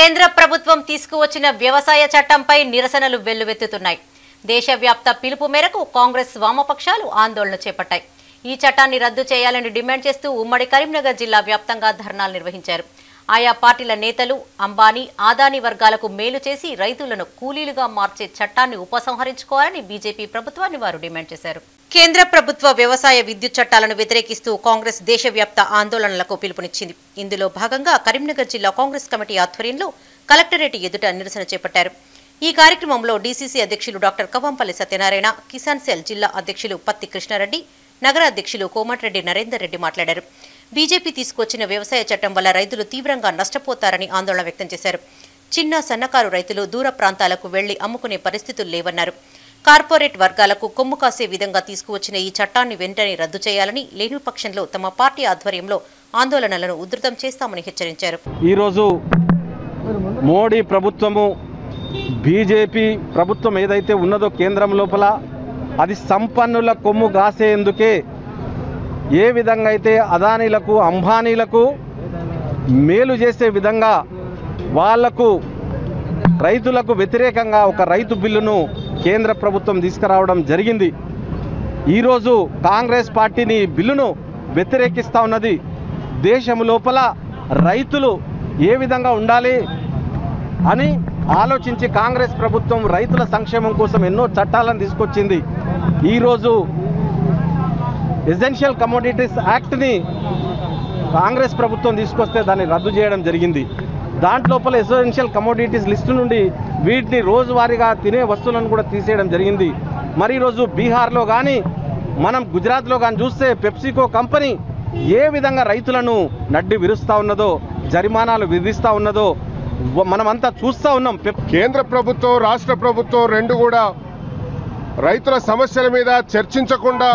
కేంద్ర ప్రభుత్వం తీసుకువచ్చిన వ్యవసాయ చట్టంపై నిరసనలు వెల్లువెత్తుతున్నాయి దేశవ్యాప్త పిలుపు మేరకు కాంగ్రెస్ వామపక్షాలు ఆందోళన చేపట్టాయి ఈ చట్టాన్ని రద్దు చేయాలని డిమాండ్ చేస్తూ ఉమ్మడి కరీంనగర్ జిల్లా వ్యాప్తంగా ధర్నాలు నిర్వహించారు ఆయా పార్టీల నేతలు అంబానీ ఆదాని వర్గాలకు మేలు చేసి రైతులను కూలీలుగా మార్చే చట్టాన్ని ఉపసంహరించుకోవాలని బీజేపీ ప్రభుత్వాన్ని వారు డిమాండ్ చేశారు కేంద్ర ప్రభుత్వ వ్యవసాయ విద్యుత్ చట్టాలను వ్యతిరేకిస్తూ కాంగ్రెస్ దేశవ్యాప్త ఆందోళనలకు పిలుపునిచ్చింది ఇందులో భాగంగా కరీంనగర్ జిల్లా కాంగ్రెస్ కమిటీ ఆధ్వర్యంలో కలెక్టరేట్ ఎదుట నిరసన చేపట్టారు ఈ కార్యక్రమంలో డీసీసీ అధ్యక్షులు డాక్టర్ కవంపల్లి సత్యనారాయణ కిసాన్ సెల్ జిల్లా అధ్యక్షులు పత్తి కృష్ణారెడ్డి నగర అధ్యక్షులు కోమటిరెడ్డి నరేందర్ రెడ్డి మాట్లాడారు బీజేపీ తీసుకొచ్చిన వ్యవసాయ చట్టం వల్ల రైతులు తీవ్రంగా నష్టపోతారని ఆందోళన వ్యక్తం చేశారు చిన్న సన్నకారు రైతులు దూర ప్రాంతాలకు వెళ్లి అమ్ముకునే పరిస్థితులు లేవన్నారు కార్పొరేట్ వర్గాలకు కొమ్ము కాసే విధంగా తీసుకువచ్చిన ఈ చట్టాన్ని వెంటనే రద్దు చేయాలని లేని పక్షంలో తమ పార్టీ ఆధ్వర్యంలో ఆందోళనలను ఉధృతం చేస్తామని హెచ్చరించారు ఈరోజు మోడీ ప్రభుత్వము బీజేపీ ప్రభుత్వం ఏదైతే ఉన్నదో కేంద్రం లోపల అది సంపన్నుల కొమ్ము గాసేందుకే ఏ విధంగా అయితే అదానీలకు అంబానీలకు మేలు చేసే విధంగా వాళ్లకు రైతులకు వ్యతిరేకంగా ఒక రైతు బిల్లును కేంద్ర ప్రభుత్వం తీసుకురావడం జరిగింది ఈరోజు కాంగ్రెస్ పార్టీని ఈ బిల్లును వ్యతిరేకిస్తూ ఉన్నది దేశం లోపల రైతులు ఏ విధంగా ఉండాలి అని ఆలోచించి కాంగ్రెస్ ప్రభుత్వం రైతుల సంక్షేమం కోసం ఎన్నో చట్టాలను తీసుకొచ్చింది ఈరోజు ఎసెన్షియల్ కమోడిటీస్ యాక్ట్ని కాంగ్రెస్ ప్రభుత్వం తీసుకొస్తే దాన్ని రద్దు చేయడం జరిగింది దాంట్లోపల ఎసెన్షియల్ కమోడిటీస్ లిస్టు నుండి వీటిని రోజువారీగా తినే వస్తువులను కూడా తీసేయడం జరిగింది మరి ఈరోజు బీహార్లో కానీ మనం గుజరాత్లో కానీ చూస్తే పెప్సికో కంపెనీ ఏ విధంగా రైతులను నడ్డి విరుస్తూ ఉన్నదో జరిమానాలు విధిస్తూ ఉన్నదో వ- మనమంతా చూస్తూ ఉన్నాం పెప్ కేంద్ర ప్రభుత్వం రాష్ట్ర ప్రభుత్వం రెండు కూడా రైతుల సమస్యల మీద చర్చించకుండా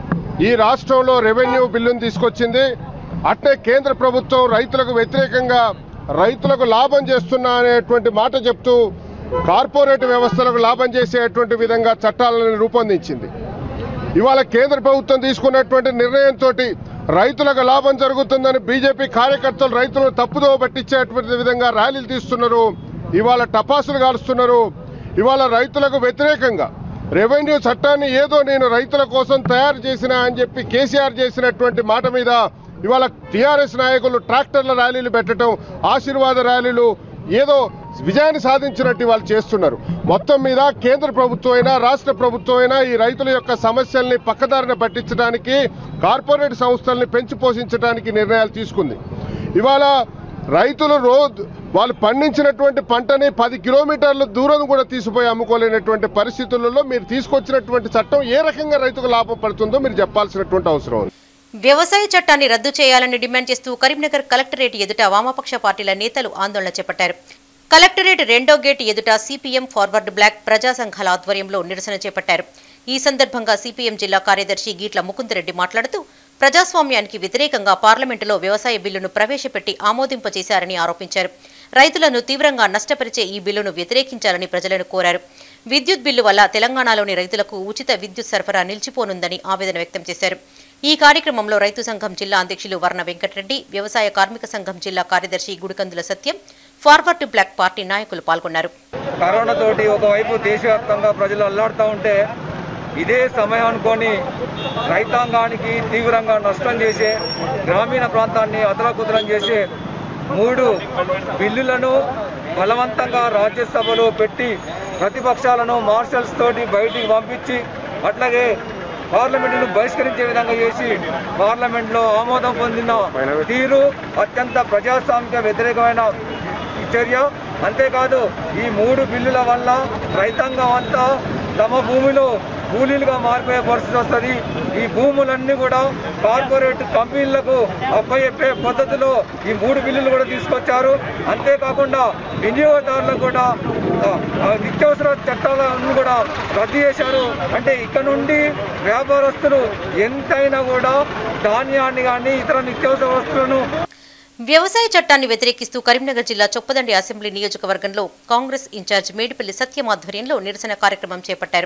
ఈ రాష్ట్రంలో రెవెన్యూ బిల్లును తీసుకొచ్చింది అట్నే కేంద్ర ప్రభుత్వం రైతులకు వ్యతిరేకంగా రైతులకు లాభం చేస్తున్నా అనేటువంటి మాట చెప్తూ కార్పొరేట్ వ్యవస్థలకు లాభం చేసేటువంటి విధంగా చట్టాలను రూపొందించింది ఇవాళ కేంద్ర ప్రభుత్వం తీసుకున్నటువంటి నిర్ణయంతో రైతులకు లాభం జరుగుతుందని బీజేపీ కార్యకర్తలు రైతులను తప్పుదో పట్టించేటువంటి విధంగా ర్యాలీలు తీస్తున్నారు ఇవాళ టపాసులు కాలుస్తున్నారు ఇవాళ రైతులకు వ్యతిరేకంగా రెవెన్యూ చట్టాన్ని ఏదో నేను రైతుల కోసం తయారు చేసిన అని చెప్పి కేసీఆర్ చేసినటువంటి మాట మీద ఇవాళ టీఆర్ఎస్ నాయకులు ట్రాక్టర్ల ర్యాలీలు పెట్టడం ఆశీర్వాద ర్యాలీలు ఏదో విజయాన్ని సాధించినట్టు వాళ్ళు చేస్తున్నారు మొత్తం మీద కేంద్ర ప్రభుత్వం అయినా రాష్ట్ర ప్రభుత్వం అయినా ఈ రైతుల యొక్క సమస్యల్ని పక్కదారిన పట్టించడానికి కార్పొరేట్ సంస్థల్ని పెంచి పోషించడానికి నిర్ణయాలు తీసుకుంది ఇవాళ రైతులు రోజు వాళ్ళు పండించినటువంటి పంటని పది కిలోమీటర్ల దూరం కూడా తీసిపోయి అమ్ముకోలేనటువంటి పరిస్థితులలో మీరు తీసుకొచ్చినటువంటి చట్టం ఏ రకంగా రైతుకు లాభం పడుతుందో మీరు చెప్పాల్సినటువంటి అవసరం ఉంది వ్యవసాయ చట్టాన్ని రద్దు చేయాలని డిమాండ్ చేస్తూ కరీంనగర్ కలెక్టరేట్ ఎదుట వామపక్ష పార్టీల నేతలు ఆందోళన చేపట్టారు కలెక్టరేట్ రెండో గేట్ ఎదుట సిపిఎం ఫార్వర్డ్ బ్లాక్ ప్రజా సంఘాల ఆధ్వర్యంలో నిరసన చేపట్టారు ఈ సందర్భంగా సిపిఎం జిల్లా కార్యదర్శి గీట్ల ముకుందరెడ్డి మాట్లాడుతూ ప్రజాస్వామ్యానికి వ్యతిరేకంగా పార్లమెంటులో వ్యవసాయ బిల్లును ప్రవేశపెట్టి ఆమోదింపచేశారని ఆరోపించారు రైతులను తీవ్రంగా నష్టపరిచే ఈ బిల్లును వ్యతిరేకించాలని ప్రజలను కోరారు విద్యుత్ బిల్లు వల్ల తెలంగాణలోని రైతులకు ఉచిత విద్యుత్ సరఫరా నిలిచిపోనుందని ఆవేదన వ్యక్తం చేశారు ఈ కార్యక్రమంలో రైతు సంఘం జిల్లా అధ్యక్షులు వర్ణ వెంకటరెడ్డి వ్యవసాయ కార్మిక సంఘం జిల్లా కార్యదర్శి Gudikandula Satyam forward bloc party నాయకులు పాల్గొన్నారు కరోనా తోటి ఒకవైపు దేశవ్యాప్తంగా ప్రజలు అల్లాడుతూ ఉంటే ఇదే సమయం అనుకొని రైతాంగానికి తీవ్రంగా నష్టం చేసే గ్రామీణ ప్రాంతాన్ని అతలకుతలం చేసే మూడు బిల్లులను బలవంతంగా రాజ్యసభలో పెట్టి ప్రతిపక్షాలను మార్షల్స్ తోటి బయటికి పంపించి అట్లాగే పార్లమెంటును బహిష్కరించే విధంగా చేసి పార్లమెంట్లో ఆమోదం పొందిన తీరు అత్యంత ప్రజాస్వామిక వ్యతిరేకమైన ఈ చర్య అంతేకాదు ఈ మూడు బిల్లుల వల్ల రైతాంగం అంతా తమ భూమిలో కూలీలుగా మారిపోయే పరిస్థితి వస్తుంది ఈ భూములన్నీ కూడా కార్పొరేట్ కంపెనీలకు అప్పచెప్పే పద్ధతిలో ఈ మూడు బిల్లులు కూడా తీసుకొచ్చారు అంతేకాకుండా వినియోగదారులకు కూడా ఆ, ఆ నిత్యావసర చట్టాలను కూడా రద్దు చేశారు అంటే ఇక్కడ నుండి వ్యాపారస్తులు ఎంతైనా కూడా ధాన్యాన్ని కానీ ఇతర నిత్యావసర వస్తువులను వ్యవసాయ చట్టాన్ని వ్యతిరేకిస్తూ కరీంనగర్ జిల్లా చొప్పదండి అసెంబ్లీ నియోజకవర్గంలో కాంగ్రెస్ ఇన్ఛార్జ్ మేడిపల్లి సత్యం ఆధ్వర్యంలో నిరసన కార్యక్రమం చేపట్టారు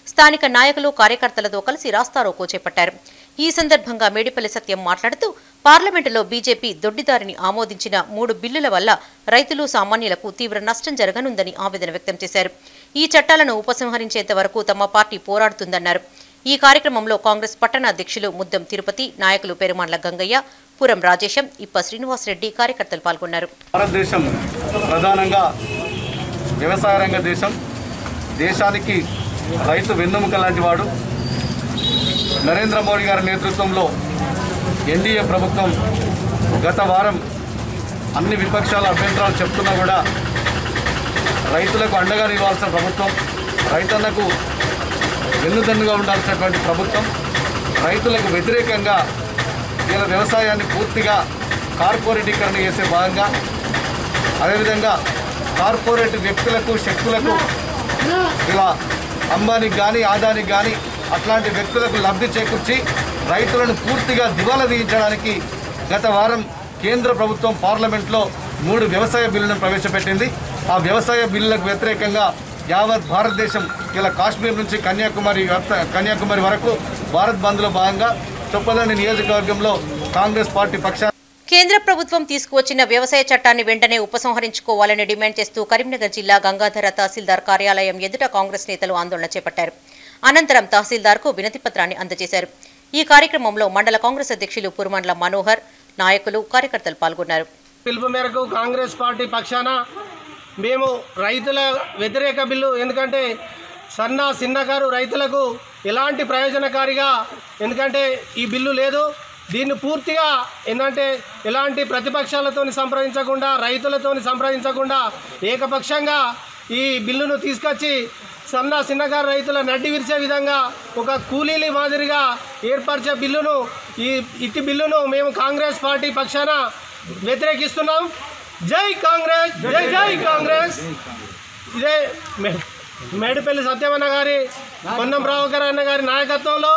స్థానిక నాయకులు కార్యకర్తలతో కలిసి రాస్తారోకో చేపట్టారు ఈ సందర్భంగా మేడిపల్లి సత్యం మాట్లాడుతూ పార్లమెంటులో బీజేపీ దొడ్డిదారిని ఆమోదించిన మూడు బిల్లుల వల్ల రైతులు సామాన్యులకు తీవ్ర నష్టం జరగనుందని ఆవేదన వ్యక్తం చేశారు ఈ చట్టాలను ఉపసంహరించేంత వరకు తమ పార్టీ పోరాడుతుందన్నారు ఈ కార్యక్రమంలో కాంగ్రెస్ పట్టణ అధ్యక్షులు ముద్దం తిరుపతి నాయకులు పెరుమాండ్ల గంగయ్య పురం రాజేశం ఇప్ప శ్రీనివాసరెడ్డి కార్యకర్తలు పాల్గొన్నారు భారతదేశం ప్రధానంగా వ్యవసాయ రంగ దేశం దేశానికి రైతు వెన్నెముక లాంటి వాడు నరేంద్ర మోడీ గారి నేతృత్వంలో ఎన్డీఏ ప్రభుత్వం గత వారం అన్ని విపక్షాల అభ్యంతరాలు చెప్తున్నా కూడా రైతులకు అండగా నిలవాల్సిన ప్రభుత్వం రైతన్నకు వెన్నుదన్నుగా ఉండాల్సినటువంటి ప్రభుత్వం రైతులకు వ్యతిరేకంగా ఇలా వ్యవసాయాన్ని పూర్తిగా కార్పొరేటీకరణ చేసే భాగంగా అదేవిధంగా కార్పొరేట్ వ్యక్తులకు శక్తులకు ఇలా అంబానికి కానీ ఆదానికి కానీ అట్లాంటి వ్యక్తులకు లబ్ధి చేకూర్చి రైతులను పూర్తిగా దివాలా తీయించడానికి గత వారం కేంద్ర ప్రభుత్వం పార్లమెంట్లో మూడు వ్యవసాయ బిల్లులను ప్రవేశపెట్టింది ఆ వ్యవసాయ బిల్లులకు వ్యతిరేకంగా యావత్ భారతదేశం ఇలా కాశ్మీర్ నుంచి కన్యాకుమారి వ్యాప్త- కన్యాకుమారి వరకు భారత్ బంద్లో భాగంగా చొప్పదండి నియోజకవర్గంలో కాంగ్రెస్ పార్టీ పక్షాన కేంద్ర ప్రభుత్వం తీసుకువచ్చిన వ్యవసాయ చట్టాన్ని వెంటనే ఉపసంహరించుకోవాలని డిమాండ్ చేస్తూ కరీంనగర్ జిల్లా గంగాధర తహసీల్దార్ కార్యాలయం ఎదుట కాంగ్రెస్ నేతలు ఆందోళన చేపట్టారు అనంతరం తహసీల్దార్కు వినతి పత్రాన్ని అందజేశారు ఈ కార్యక్రమంలో మండల కాంగ్రెస్ అధ్యక్షులు పురుమండ్ల మనోహర్ నాయకులు కార్యకర్తలు పాల్గొన్నారు పిలుపు మేరకు కాంగ్రెస్ పార్టీ పక్షాన మేము రైతుల వ్యతిరేక బిల్లు ఎందుకంటే సన్న చిన్నకారు రైతులకు ఎలాంటి ప్రయోజనకారిగా ఎందుకంటే ఈ బిల్లు లేదు దీన్ని పూర్తిగా ఏంటంటే ఎలాంటి ప్రతిపక్షాలతో సంప్రదించకుండా రైతులతో సంప్రదించకుండా ఏకపక్షంగా ఈ బిల్లును తీసుకొచ్చి సన్న చిన్నకారు రైతుల నడ్డి విరిచే విధంగా ఒక కూలీల మాదిరిగా ఏర్పరిచే బిల్లును ఈ ఇట్టి బిల్లును మేము కాంగ్రెస్ పార్టీ పక్షాన వ్యతిరేకిస్తున్నాం జై కాంగ్రెస్ జై జై కాంగ్రెస్ ఇదే మే- మేడిపల్లి సత్యమన్న గారి పొన్నం రావుకర్ అన్న గారి నాయకత్వంలో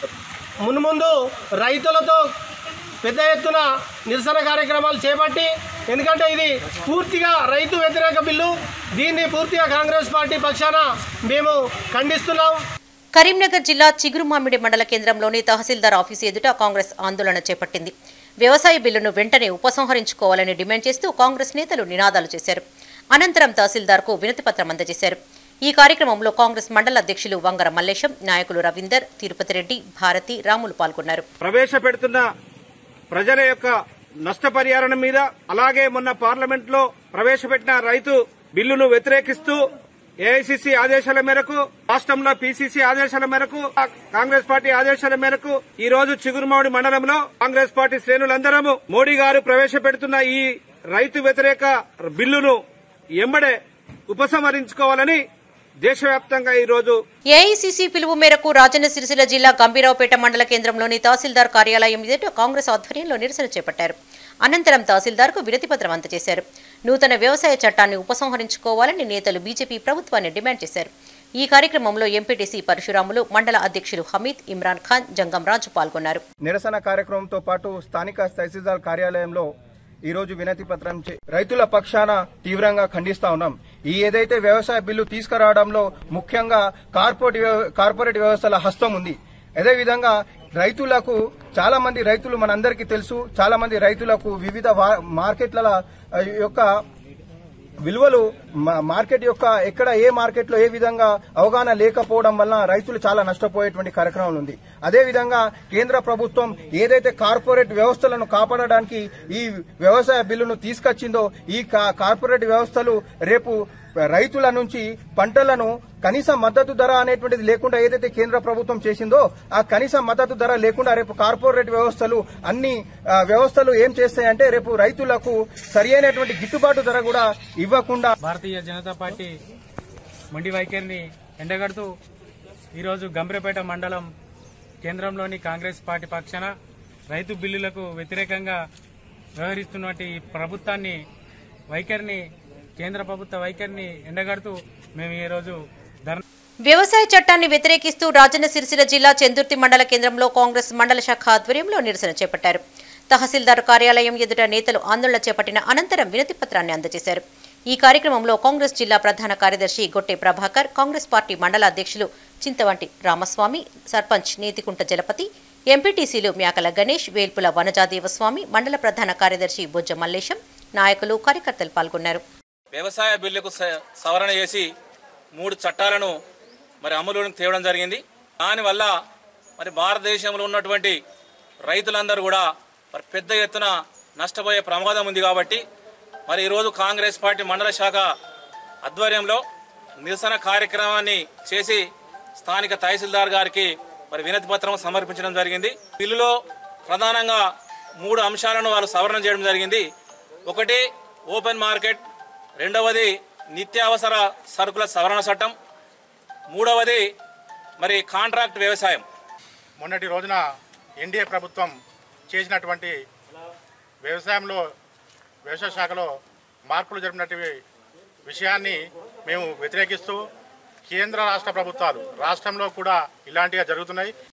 మున్ముందు రైతులతో పెద్ద ఎత్తున నిరసన కార్యక్రమాలు చేపట్టి ఎందుకంటే ఇది పూర్తిగా రైతు వ్యతిరేక బిల్లు దీన్ని పూర్తిగా కాంగ్రెస్ పార్టీ పక్షాన మేము ఖండిస్తున్నాం కరీంనగర్ జిల్లా చిగురుమామిడి మండల కేంద్రంలోని తహసీల్దార్ ఆఫీసు ఎదుట కాంగ్రెస్ ఆందోళన చేపట్టింది వ్యవసాయ బిల్లును వెంటనే ఉపసంహరించుకోవాలని డిమాండ్ చేస్తూ కాంగ్రెస్ నేతలు నినాదాలు చేశారు అనంతరం తహసీల్దార్కు వినతి పత్రం అందజేశారు ఈ కార్యక్రమంలో కాంగ్రెస్ మండల అధ్యక్షులు వంగర మల్లేశం నాయకులు రవీందర్ తిరుపతి రెడ్డి భారతి రాములు పాల్గొన్నారు ప్రవేశపెడుతున్న ప్రజల యొక్క నష్టపరిహారం మీద అలాగే మొన్న పార్లమెంట్ లో ప్రవేశపెట్టిన రైతు బిల్లును వ్యతిరేకిస్తూ ఏఐసిసి ఆదేశాల మేరకు రాష్ట్రంలో పిసిసి ఆదేశాల మేరకు కాంగ్రెస్ పార్టీ ఆదేశాల మేరకు ఈ రోజు చిగురుమామిడి మండలంలో కాంగ్రెస్ పార్టీ శ్రేణులందరము మోడీ గారు ప్రవేశపెడుతున్న ఈ రైతు వ్యతిరేక బిల్లును ఎంబడే ఉపసంహరించుకోవాలని దేశవ్యాప్తంగా ఈ రోజు ఏఐసీసీ పిలుపు మేరకు రాజన్న సిరిసిల్ల జిల్లా గంభీరావుపేట మండల కేంద్రంలోని తహసీల్దార్ కార్యాలయం ఎదుట కాంగ్రెస్ ఆధ్వర్యంలో నిరసన చేపట్టారు అనంతరం తహసీల్దార్కు వినతి పత్రం అందజేశారు నూతన వ్యవసాయ చట్టాన్ని ఉపసంహరించుకోవాలని నేతలు బీజేపీ ప్రభుత్వాన్ని డిమాండ్ చేశారు ఈ కార్యక్రమంలో ఎంపీటీసీ పరశురాములు మండల అధ్యక్షులు హమీద్ ఇమ్రాన్ ఖాన్ జంగం రాజు పాల్గొన్నారు నిరసన కార్యక్రమంతో పాటు స్థానిక తహసీల్దార్ కార్యాలయంలో ఈ రోజు వినతి పత్రం చే- రైతుల పక్షాన తీవ్రంగా ఖండిస్తా ఉన్నాం ఈ ఏదైతే వ్యవసాయ బిల్లు తీసుకురావడంలో ముఖ్యంగా కార్పొరేట్ వ్యవ- కార్పొరేట్ వ్యవస్థల హస్తం ఉంది అదే విధంగా రైతులకు చాలా మంది రైతులు మనందరికీ తెలుసు చాలా మంది రైతులకు వివిధ వా- మార్కెట్ల ఆ, యొక్క విలువలు మా- మార్కెట్ యొక్క ఎక్కడ ఏ మార్కెట్లో ఏ విధంగా అవగాహన లేకపోవడం వలన రైతులు చాలా నష్టపోయేటువంటి కార్యక్రమం ఉంది అదే విధంగా కేంద్ర ప్రభుత్వం ఏదైతే కార్పొరేట్ వ్యవస్థలను కాపాడడానికి ఈ వ్యవసాయ బిల్లును తీసుకొచ్చిందో ఈ కా- కార్పొరేట్ వ్యవస్థలు రేపు రైతుల నుంచి పంటలను కనీస మద్దతు ధర అనేటువంటిది లేకుండా ఏదైతే కేంద్ర ప్రభుత్వం చేసిందో ఆ కనీస మద్దతు ధర లేకుండా రేపు కార్పొరేట్ వ్యవస్థలు అన్ని ఆ, వ్యవస్థలు ఏం చేస్తాయంటే రేపు రైతులకు సరి అయినటువంటి గిట్టుబాటు ధర కూడా ఇవ్వకుండా భారతీయ జనతా పార్టీ మొండి వైఖరిని ఎండగడుతూ ఈరోజు గంభీరపేట మండలం కేంద్రంలోని కాంగ్రెస్ పార్టీ పక్షాన రైతు బిల్లులకు వ్యతిరేకంగా వ్యవహరిస్తున్నటువంటి ఈ ప్రభుత్వాన్ని వైఖరిని కేంద్ర ప్రభుత్వ వైఖరిని ఎండగడుతూ మేము ఈరోజు ధర్నా వ్యవసాయ చట్టాన్ని వ్యతిరేకిస్తూ రాజన్న సిరిసిల్ల జిల్లా చందుర్తి మండల కేంద్రంలో కాంగ్రెస్ మండల శాఖ ఆధ్వర్యంలో నిరసన చేపట్టారు తహసీల్దార్ కార్యాలయం ఎదుట నేతలు ఆందోళన చేపట్టిన అనంతరం వినతి పత్రాన్ని అందజేశారు ఈ కార్యక్రమంలో కాంగ్రెస్ జిల్లా ప్రధాన కార్యదర్శి గొట్టె ప్రభాకర్ కాంగ్రెస్ పార్టీ మండల అధ్యక్షులు చింతవంటి రామస్వామి సర్పంచ్ నీతికుంట జలపతి ఎంపీటీసీలు మ్యాకల గణేష్ వేల్పుల వనజాదేవస్వామి మండల ప్రధాన కార్యదర్శి బొజ్జ మల్లేశం నాయకులు కార్యకర్తలు పాల్గొన్నారు వ్యవసాయ బిల్లుకు స- సవరణ చేసి మూడు చట్టాలను మరి అమలులోకి తేవడం జరిగింది దానివల్ల మరి భారతదేశంలో ఉన్నటువంటి రైతులందరూ కూడా మరి పెద్ద ఎత్తున నష్టపోయే ప్రమాదం ఉంది కాబట్టి మరి ఈరోజు కాంగ్రెస్ పార్టీ మండల శాఖ ఆధ్వర్యంలో నిరసన కార్యక్రమాన్ని చేసి స్థానిక తహసీల్దార్ గారికి మరి వినతి పత్రం సమర్పించడం జరిగింది బిల్లులో ప్రధానంగా మూడు అంశాలను వాళ్ళు సవరణ చేయడం జరిగింది ఒకటి ఓపెన్ మార్కెట్ రెండవది నిత్యావసర సరుకుల సవరణ చట్టం మూడవది మరి కాంట్రాక్ట్ వ్యవసాయం మొన్నటి రోజున ఎన్డీఏ ప్రభుత్వం చేసినటువంటి వ్యవసాయంలో వ్యవసాయ శాఖలో మార్పులు జరిపినటువంటి విషయాన్ని మేము వ్యతిరేకిస్తూ కేంద్ర రాష్ట్ర ప్రభుత్వాలు రాష్ట్రంలో కూడా ఇలాంటిగా జరుగుతున్నాయి